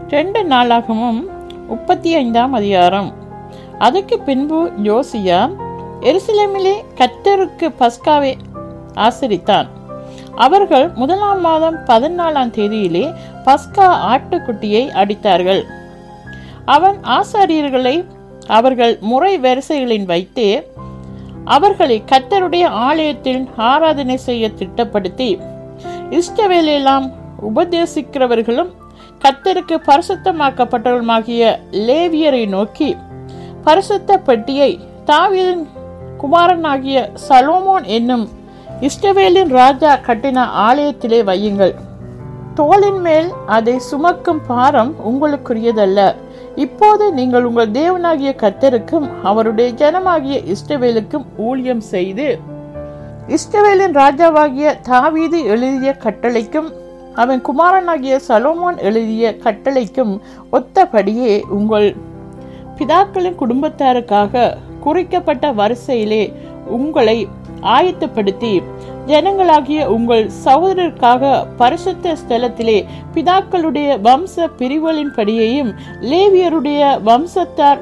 ரெண்டு நாளாகவும் முப்பத்தி ஐந்தாம் அதிகாரம் அதுக்கு பின்பு யோசியா எருசலேமிலே கத்தருக்கு பஸ்காவை ஆசரித்தான் அவர்கள் முதலாம் மாதம் பதினாலாம் தேதியிலே பஸ்கா ஆட்டுக்குட்டியை அடித்தார்கள் அவன் ஆசாரியர்களை அவர்கள் முறை வரிசைகளின் வைத்தே அவர்களை கத்தருடைய ஆலயத்தில் ஆராதனை செய்ய திட்டப்படுத்தி இஷ்டவேலெல்லாம் உபதேசிக்கிறவர்களும் கத்தருக்கு பரிசுத்தமாக்கப்பட்டவர்களுமாகிய லேவியரை நோக்கி பரிசுத்த பெட்டியை தாவீதின் குமாரனாகிய சலோமோன் என்னும் இஷ்டவேலின் ராஜா கட்டின ஆலயத்திலே வையுங்கள் தோளின் மேல் அதை சுமக்கும் பாரம் உங்களுக்குரியதல்ல இப்போது நீங்கள் உங்கள் தேவனாகிய கத்தருக்கும் அவருடைய ஜனமாகிய இஷ்டவேலுக்கும் ஊழியம் செய்து இஷ்டவேலின் ராஜாவாகிய தாவீது எழுதிய கட்டளைக்கும் அவன் குமாரனாகிய சலோமோன் எழுதிய கட்டளைக்கும் ஒத்தபடியே உங்கள் பிதாக்களின் குடும்பத்தாருக்காக குறிக்கப்பட்ட வரிசையிலே உங்களை ஆயத்தப்படுத்தி ஜனங்களாகிய உங்கள் சகோதரருக்காக பரிசுத்த ஸ்தலத்திலே பிதாக்களுடைய வம்ச பிரிவுகளின்படியையும் லேவியருடைய வம்சத்தார்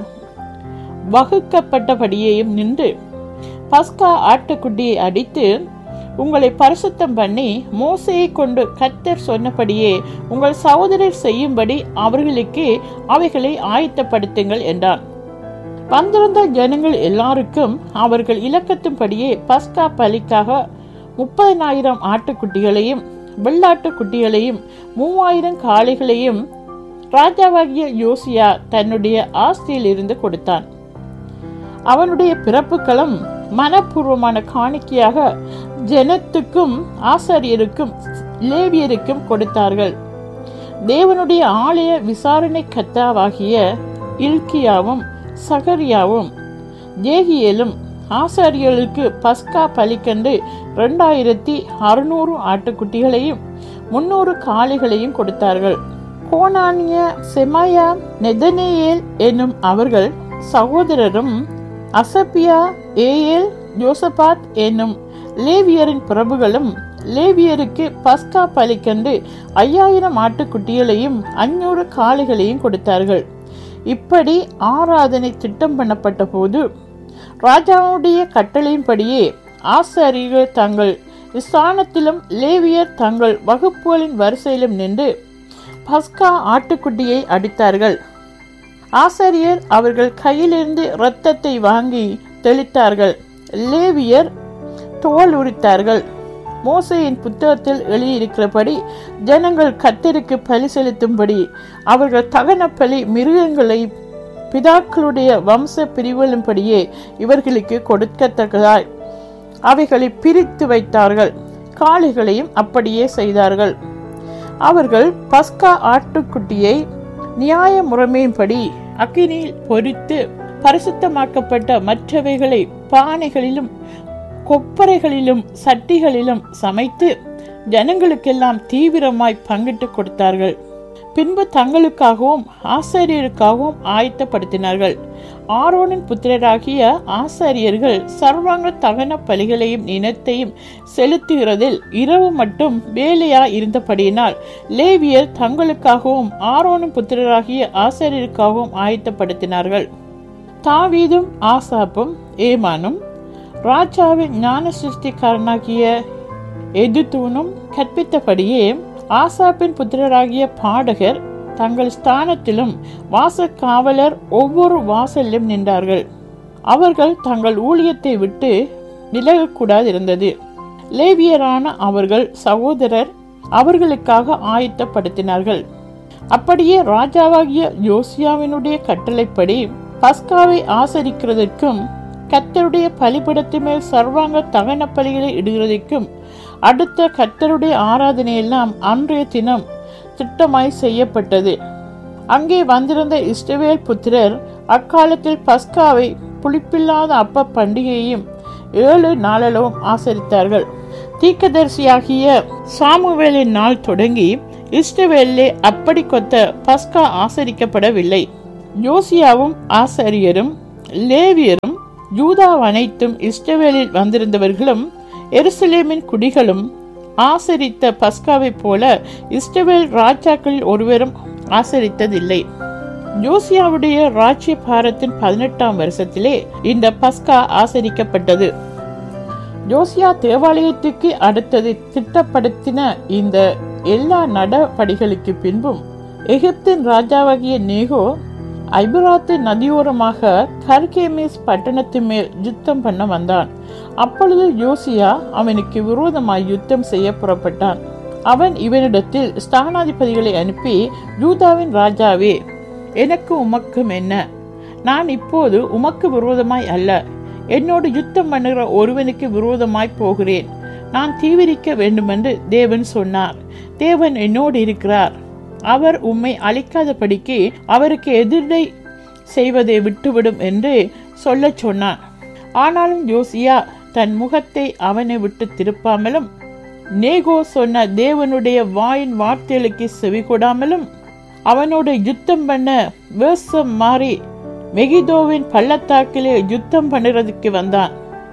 வகுக்கப்பட்டபடியையும் நின்று பஸ்கா ஆட்டுக்குட்டியை அடித்து உங்களை பரிசுத்தம் பண்ணி மோசையை கொண்டு கத்தர் சொன்னபடியே உங்கள் சகோதரர் செய்யும்படி அவர்களுக்கு அவைகளை ஆயத்தப்படுத்துங்கள் என்றான் வந்திருந்த ஜனங்கள் எல்லாருக்கும் அவர்கள் இலக்கத்தின்படியே பஸ்கா பலிக்காக முப்பதினாயிரம் ஆட்டுக்குட்டிகளையும் வெள்ளாட்டு குட்டிகளையும் மூவாயிரம் காளைகளையும் ராஜாவாகிய யோசியா தன்னுடைய ஆஸ்தியில் இருந்து கொடுத்தான் அவனுடைய பிறப்புக்களும் மனப்பூர்வமான காணிக்கையாக ஜனத்துக்கும் ஆசாரியருக்கும் லேவியருக்கும் கொடுத்தார்கள் தேவனுடைய ஆலய விசாரணை கத்தாவாகிய இல்கியாவும் சகரியாவும் ஜேகியலும் ஆசாரியர்களுக்கு பஸ்கா பலிக்கண்டு ரெண்டாயிரத்தி அறுநூறு ஆட்டுக்குட்டிகளையும் முன்னூறு காளைகளையும் கொடுத்தார்கள் கோனானிய செமாயா நெதனேயேல் என்னும் அவர்கள் சகோதரரும் அசப்பியா ஏயேல் ஜோசபாத் என்னும் லேவியரின் பிரபுகளும் லேவியருக்கு பஸ்கா பலிக்கண்டு ஐயாயிரம் ஆட்டுக்குட்டிகளையும் அஞ்சூறு காளைகளையும் கொடுத்தார்கள் இப்படி ஆராதனை திட்டம் பண்ணப்பட்ட போது ராஜாவுடைய கட்டளையின்படியே ஆசாரியர்கள் தங்கள் ஸ்தானத்திலும் லேவியர் தங்கள் வகுப்புகளின் வரிசையிலும் நின்று பஸ்கா ஆட்டுக்குட்டியை அடித்தார்கள் ஆசாரியர் அவர்கள் கையிலிருந்து இரத்தத்தை வாங்கி தெளித்தார்கள் லேவியர் தோல் உரித்தார்கள் மோசையின் புத்தகத்தில் எழுதியிருக்கிறபடி ஜனங்கள் கத்தருக்கு பலி செலுத்தும்படி அவர்கள் தகன பலி மிருகங்களை பிதாக்களுடைய வம்ச பிரிவுகளின்படியே இவர்களுக்கு கொடுக்கத்தக்கதாய் அவைகளை பிரித்து வைத்தார்கள் காளைகளையும் அப்படியே செய்தார்கள் அவர்கள் பஸ்கா ஆட்டுக்குட்டியை நியாய முறைமையின்படி அக்கினியில் பொரித்து பரிசுத்தமாக்கப்பட்ட மற்றவைகளை பானைகளிலும் கொப்பரைகளிலும் சட்டிகளிலும் சமைத்து ஜனங்களுக்கெல்லாம் தீவிரமாய் பங்கிட்டு கொடுத்தார்கள் பின்பு தங்களுக்காகவும் ஆசாரியருக்காகவும் ஆயத்தப்படுத்தினார்கள் ஆரோனின் புத்திரராகிய ஆசாரியர்கள் சர்வாங்க தகன பலிகளையும் இனத்தையும் செலுத்துகிறதில் இரவு மட்டும் வேலையா இருந்தபடியினால் லேவியர் தங்களுக்காகவும் ஆரோனின் புத்திரராகிய ஆசாரியருக்காகவும் ஆயத்தப்படுத்தினார்கள் தாவீதும் ஆசாப்பும் ஏமானும் ராஜாவின் ஞான சிருஷ்டிக்காரனாகிய எதுதூனும் கற்பித்தபடியே ஆசாப்பின் புத்திரராகிய பாடகர் தங்கள் ஸ்தானத்திலும் வாசக்காவலர் ஒவ்வொரு வாசலிலும் நின்றார்கள் அவர்கள் தங்கள் ஊழியத்தை விட்டு விலகக்கூடாது இருந்தது லேவியரான அவர்கள் சகோதரர் அவர்களுக்காக ஆயத்தப்படுத்தினார்கள் அப்படியே ராஜாவாகிய யோசியாவினுடைய கட்டளைப்படி பஸ்காவை ஆசரிக்கிறதற்கும் கத்தருடைய பலிபடத்து மேல் சர்வாங்க தகன பலிகளை இடுகிறதற்கும் அடுத்த கத்தருடைய ஆராதனையெல்லாம் அன்றைய தினம் திட்டமாய் செய்யப்பட்டது அங்கே வந்திருந்த இஸ்ரவேல் புத்திரர் அக்காலத்தில் பஸ்காவை புளிப்பில்லாத அப்ப பண்டிகையையும் ஏழு நாளளவும் ஆசரித்தார்கள் தீக்கதரிசியாகிய சாமுவேலின் நாள் தொடங்கி இஸ்ரவேலிலே அப்படி கொத்த பஸ்கா ஆசரிக்கப்படவில்லை யோசியாவும் ஆசாரியரும் லேவியரும் யூதா அனைத்தும் இஸ்ரவேலில் வந்திருந்தவர்களும் எருசலேமின் குடிகளும் ஆசரித்த பஸ்காவைப் போல இஸ்ரவேல் ராஜாக்களில் ஒருவரும் ஆசரித்ததில்லை ஜோசியாவுடைய ராஜ்ய பாரத்தின் பதினெட்டாம் வருஷத்திலே இந்த பஸ்கா ஆசரிக்கப்பட்டது ஜோசியா தேவாலயத்துக்கு அடுத்தது திட்டப்படுத்தின இந்த எல்லா நடபடிகளுக்கு பின்பும் எகிப்தின் ராஜாவாகிய நேகோ ஐபராத்து நதியோரமாக கர்கேமிஸ் பட்டணத்து மேல் யுத்தம் பண்ண வந்தான் அப்பொழுது யோசியா அவனுக்கு விரோதமாய் யுத்தம் செய்ய புறப்பட்டான் அவன் இவனிடத்தில் ஸ்தானாதிபதிகளை அனுப்பி யூதாவின் ராஜாவே எனக்கு உமக்கும் என்ன நான் இப்போது உமக்கு விரோதமாய் அல்ல என்னோடு யுத்தம் பண்ணுகிற ஒருவனுக்கு விரோதமாய் போகிறேன் நான் தீவிரிக்க வேண்டுமென்று தேவன் சொன்னார் தேவன் என்னோடு இருக்கிறார் அவர் உம்மை அழிக்காதபடிக்கு அவருக்கு எதிர்டை செய்வதை விட்டுவிடும் என்று சொல்லச் சொன்னான் ஆனாலும் யோசியா தன் முகத்தை அவனை விட்டு திருப்பாமலும் நேகோ சொன்ன தேவனுடைய வாயின் வார்த்தைகளுக்கு செவி கொடாமலும் அவனோட யுத்தம் பண்ண வேஷம் மாறி மெகிதோவின் பள்ளத்தாக்கிலே யுத்தம் பண்ணுறதுக்கு வந்தான்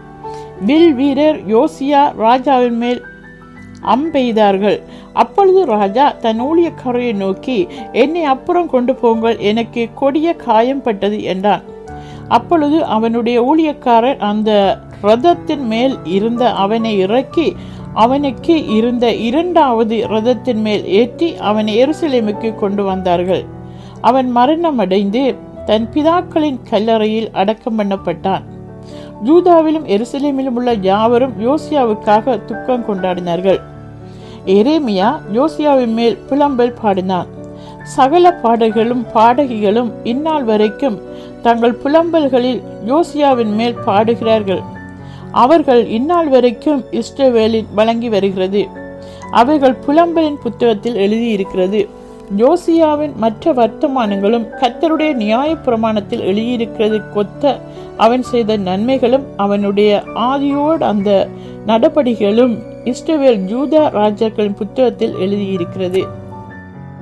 வில் வீரர் யோசியா ராஜாவின் மேல் அம்பெய்தார்கள் அப்பொழுது ராஜா தன் ஊழியக்காரரை நோக்கி என்னை அப்புறம் கொண்டு போங்கள் எனக்கு கொடிய காயம் பட்டது என்றான் அப்பொழுது அவனுடைய ஊழியக்காரர் அந்த ரதத்தின் மேல் இருந்த அவனை இறக்கி அவனுக்கு இருந்த இரண்டாவது ரதத்தின் மேல் ஏற்றி அவனை எருசலேமுக்கு கொண்டு வந்தார்கள் அவன் மரணம் அடைந்து தன் பிதாக்களின் கல்லறையில் அடக்கம் பண்ணப்பட்டான் ஜூதாவிலும் எருசலேமிலும் உள்ள யாவரும் யோசியாவுக்காக துக்கம் கொண்டாடினார்கள் எரேமியா யோசியாவின் மேல் புலம்பல் பாடினான் சகல பாடல்களும் பாடகிகளும் இந்நாள் வரைக்கும் தங்கள் புலம்பல்களில் யோசியாவின் மேல் பாடுகிறார்கள் அவர்கள் இந்நாள் வரைக்கும் இஸ்ரவேலின் வழங்கி வருகிறது அவைகள் புலம்பலின் புத்தகத்தில் எழுதியிருக்கிறது யோசியாவின் மற்ற வர்த்தமானங்களும் கத்தருடைய நியாய பிரமாணத்தில் எழுதியிருக்கிறது கொத்த அவன் செய்த நன்மைகளும் அவனுடைய ஆதியோடு அந்த நடபடிகளும் இஸ்ரவேல் ஜூதா ராஜாக்களின் புத்தகத்தில் எழுதியிருக்கிறது